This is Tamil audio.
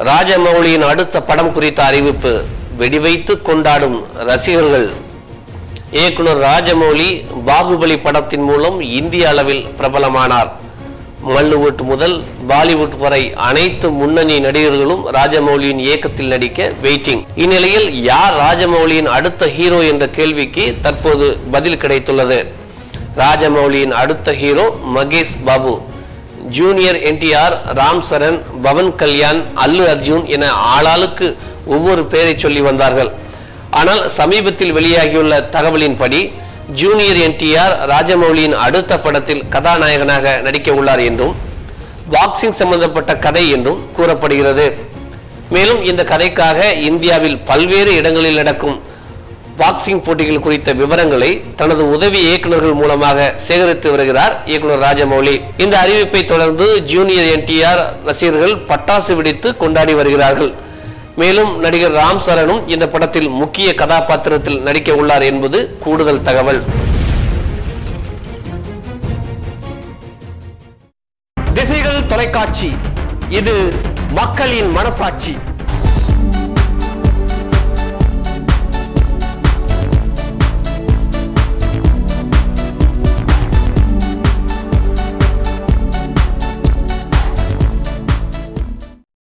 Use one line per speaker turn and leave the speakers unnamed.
ராஜமௌலியின் அடுத்த படம் குறித்த அறிவிப்பு வெடிவைத்து கொண்டாடும் ரசிகர்கள் இயக்குனர் ராஜமௌலி பாகுபலி படத்தின் மூலம் இந்திய அளவில் பிரபலமானார் மல்லுவுட் முதல் பாலிவுட் வரை அனைத்து முன்னணி நடிகர்களும் ராஜமௌலியின் இயக்கத்தில் நடிக்க வெயிட்டிங் இந்நிலையில் யார் ராஜமௌலியின் அடுத்த ஹீரோ என்ற கேள்விக்கு தற்போது பதில் கிடைத்துள்ளது ராஜமௌலியின் அடுத்த ஹீரோ மகேஷ் பாபு ஜூனியர் என்டிஆர் ராம் சரண் பவன் கல்யாண் அல்லு அர்ஜுன் என ஆளாளுக்கு ஒவ்வொரு பெயரை சொல்லி வந்தார்கள் ஆனால் சமீபத்தில் வெளியாகியுள்ள தகவலின்படி ஜூனியர் என்டிஆர் ராஜமௌலியின் அடுத்த படத்தில் கதாநாயகனாக நடிக்க உள்ளார் என்றும் பாக்ஸிங் சம்பந்தப்பட்ட கதை என்றும் கூறப்படுகிறது மேலும் இந்த கதைக்காக இந்தியாவில் பல்வேறு இடங்களில் நடக்கும் பாக்ஸிங் போட்டிகள் குறித்த விவரங்களை தனது உதவி இயக்குநர்கள் மூலமாக சேகரித்து வருகிறார் இயக்குனர் ராஜமௌலி இந்த அறிவிப்பை தொடர்ந்து ஜூனியர் என்டிஆர் ரசிகர்கள் பட்டாசு வெடித்து கொண்டாடி வருகிறார்கள் மேலும் நடிகர் ராம் சரணும் இந்த படத்தில் முக்கிய கதாபாத்திரத்தில் நடிக்க உள்ளார் என்பது கூடுதல் தகவல் திசைகள் தொலைக்காட்சி இது மக்களின் மனசாட்சி